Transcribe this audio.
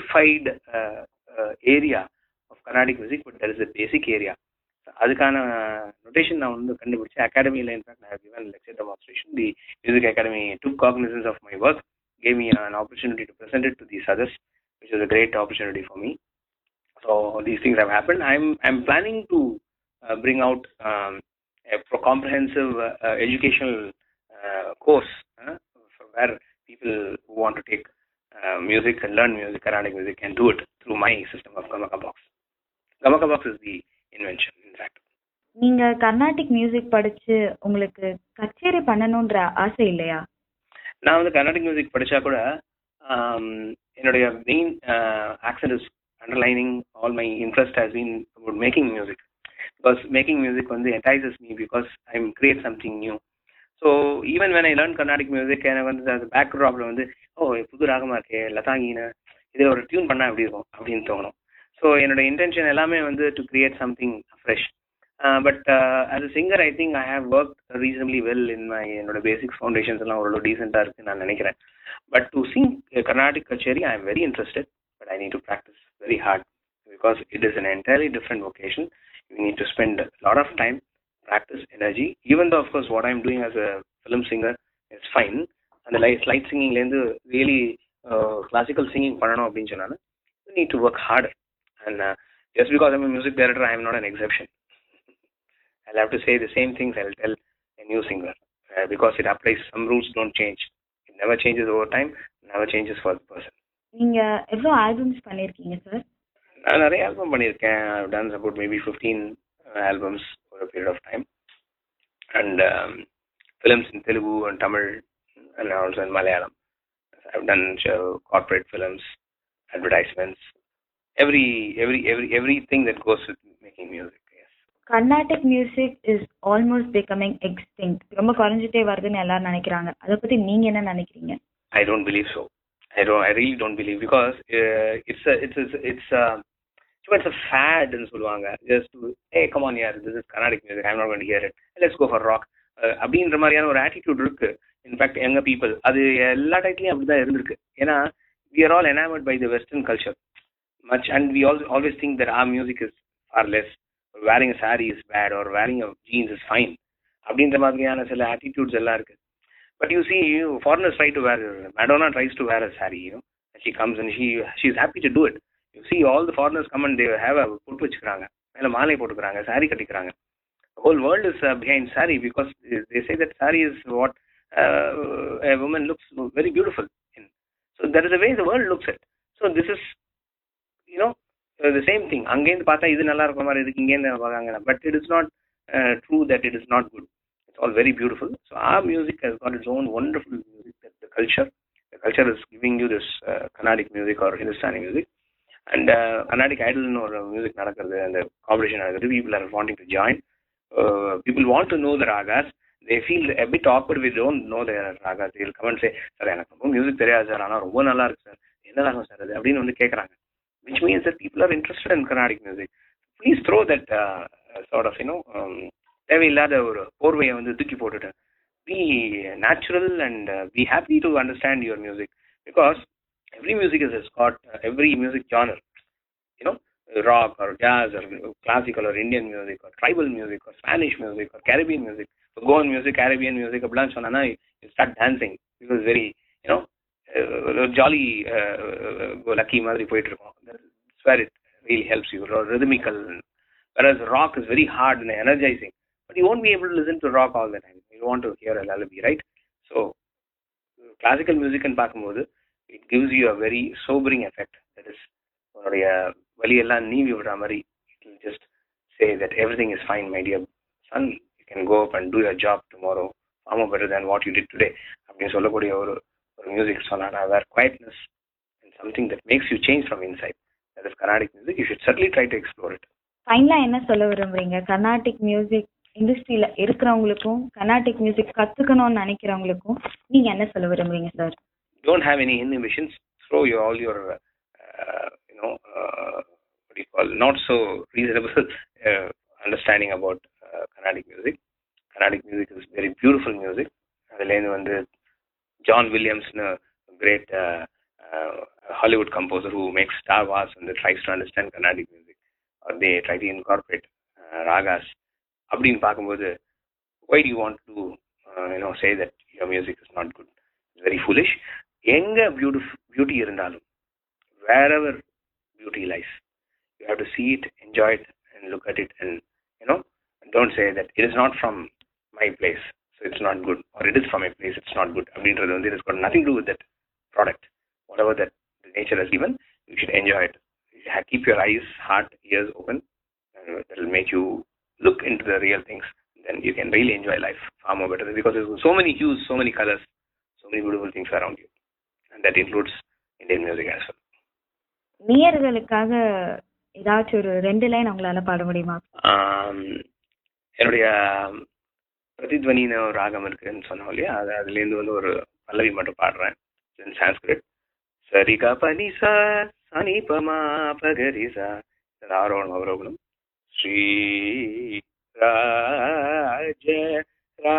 stratified uh, uh, area of Carnatic music, but there is a basic area. அதுக்கான notation நான் வந்து கண்டுபிடிச்சேன் அகாடமியில் இன்ஃபேக்ட் நான் given lecture demonstration the music academy took cognisance of my work gave me an opportunity to present it to these others which was a great opportunity for me so these things have happened i'm i'm planning to uh, bring out um, a pro- comprehensive uh, uh, educational uh, course uh, for where people who want to take uh, music and learn music carnatic music can do it through my system of gamaka box gamaka box is the invention in fact நீங்க Carnatic music படிச்சு உங்களுக்கு கச்சேரி பண்ணணும்ன்ற ஆசை இல்லையா நான் வந்து Carnatic music படிச்சா கூட ஆம், என்னுடைய main action is underlining all my interest has been about making music because making music வந்து entices me because I am create something new so even when I learn Carnatic music எனக்கு வந்து அது பேக் ட்ராப்ல வந்து ஓ புது ராகமா இருக்கே லதாங்கின்னு இதில் ஒரு டியூன் பண்ணா எப்படி இருக்கும் அப்படின்னு தோணும் ஸோ என்னோட இன்டென்ஷன் எல்லாமே வந்து to create something fresh but as a singer I think I have work reasonably well in my என்னோட பேசிக்ஸ் ஃபவுண்டேஷன்ஸ் எல்லாம் ஓரளவு டீசெண்டாக இருக்கு நான் நினைக்கிறேன் but to sing Carnatic kutcheri I am very interested but I need to practise very hard because it is an entirely different vocation you need to spend a lot of time practice energy even though of course what i'm doing as a film singer is fine அந்த light light சிங்கிங்லேருந்து really classical singing பண்ணணும் அப்படின்னு சொன்னாலும் you need to work harder and uh, just because i'm a music director i am not an exception i'll have to say the same things i'll tell a new singer uh, because it applies some rules don't change it never changes over time never changes for the person நீங்க எவ்வளவு albums பண்ணிருக்கீங்க sir நான் நிறைய album பண்ணியிருக்கேன் I've done about maybe 15 albums for a period of time and um, films in Telugu and Tamil and also in Malayalam. I've done uh, corporate films, advertisements, every every every everything that goes with making music. Yes. Carnatic music is almost becoming extinct ரொம்ப குறைஞ்சிட்டே வருதுன்னு எல்லாரும் நினைக்கிறாங்க அதை பத்தி நீங்க என்ன நினைக்கிறீங்க I don't believe so. I don't. I really don't believe because uh, it's a it's a, it's a it's a fad ன்னு சொல்லுவாங்க just to hey come on yeah this is Carnatic music I'm not going to hear it let's go for rock uh, அப்படின்ற மாதிரியான ஒரு attitude இருக்கு in fact எங்க people அது எல்லா டைட்லயும் அப்படிதான் இருந்திருக்கு ஏன்னா we are all enamored by the western culture much and we all, always think that our music is far less wearing a saree is bad or wearing a jeans is fine அப்படின்ற மாதிரியான சில attitudes எல்லாம் இருக்கு but you see, you foreigners try to wear. Madonna tries to wear a saree. You know, and she comes and she she's happy to do it. You see, all the foreigners come and they have a போட்டு வச்சுக்கிறாங்க மேல மாலை போட்டுக்கிறாங்க saree கட்டிக்கிறாங்க the whole world is uh, behind saree because they say that saree is what uh, a woman looks very beautiful in. So that is the way the world looks at. So this is, you know, uh, the same thing. அங்கேருந்து பார்த்தா இது நல்லா இருக்கிற மாதிரி இருக்கு இங்கேருந்து பார்க்காங்க but it is not true that it is not good it's all very beautiful. So our music has got its own wonderful music, the, the culture. The culture is giving you this uh, Carnatic music or Hindustani music. And uh, Carnatic Idol or music நடக்கிறது and the competition நடக்கிறது people are wanting to join. Uh, people want to know the ragas. They feel a bit awkward we don't know the ragas. They will come and say, sir எனக்கு ரொம்ப music தெரியாது sir ஆனால் ரொம்ப நல்லா இருக்கு sir என்ன ராகம் sir அது அப்படின்னு வந்து கேட்குறாங்க which means that people are interested in Carnatic music. Please throw that uh, sort of, you know, um, தேவையில்லாத ஒரு போர்வையை வந்து தூக்கி போட்டுட்டு be natural and be happy to understand your music because every music is is God every music genre you know rock or jazz or classical or Indian music or tribal music or Spanish music or Caribbean music Goan music Caribbean music அப்படிலாம் சொன்னா start dancing because very you know jolly lucky மாதிரி போயிட்டு இருக்கோம் where it really helps you rhythmical whereas rock is very hard and energizing but you won't be able to listen to rock all the time. You want to hear a lullaby, right? So, classical music and பார்க்கும்போது it gives you a very sobering effect. That is, உன்னுடைய வழியெல்லாம் நீவி விடுற மாதிரி it will just say that everything is fine, my dear son. You can go up and do your job tomorrow far more better than what you did today. அப்படின்னு சொல்லக்கூடிய ஒரு ஒரு music சொன்னா where quietness and something that makes you change from inside. That is Carnatic music. You should certainly try to explore it. ஃபைனலா என்ன சொல்ல விரும்புறீங்க Carnatic music இண்டஸ்ட்ரியில இருக்கிறவங்களுக்கும் கர்நாடிக் மியூசிக் கத்துக்கணும்னு நினைக்கிறவங்களுக்கும் நீங்க என்ன சொல்ல விரும்புறீங்க sir don't have any inhibitions. Throw your, all your, uh, you know, uh, what do you call, not so reasonable uh, understanding about uh, Carnatic music. Carnatic music is very beautiful music. அதுலேருந்து வந்து John வில்லியம்ஸ்னு great Hollywood composer who makes Star Wars and tries to understand Carnatic music, or they try to incorporate uh, ragas. அப்படின்னு பார்க்கும்போது why do you want to uh, you know say that your music is not good it's very foolish எங்க beautiful beauty இருந்தாலும் wherever beauty lies you have to see it enjoy it and look at it and you know don't say that it is not from my place so it's not good or it is from my place it's not good அப்படின்றது வந்து it has got nothing to do with that product whatever that the nature has given you should enjoy it you should keep your eyes heart ears open and that will make you look into the real things then you can really enjoy life far more better because there's so many hues so many colors so many beautiful things around you and that includes Indian music as well நேயர்களுக்காக ஏதாச்சும் ஒரு ரெண்டு line உங்களால பாட முடியுமா ஆம், என்னுடைய பிரதித்வனின்னு ஒரு ராகம் இருக்குன்னு சொன்னோம் இல்லையா அது அதுலேருந்து வந்து ஒரு பல்லவி மட்டும் பாடுறேன் இன் சான்ஸ்கிரிட் சரிகா பனிசா சனிபமா பகரிசா ஆரோகணம் அவரோகணம் ஸ்ரீ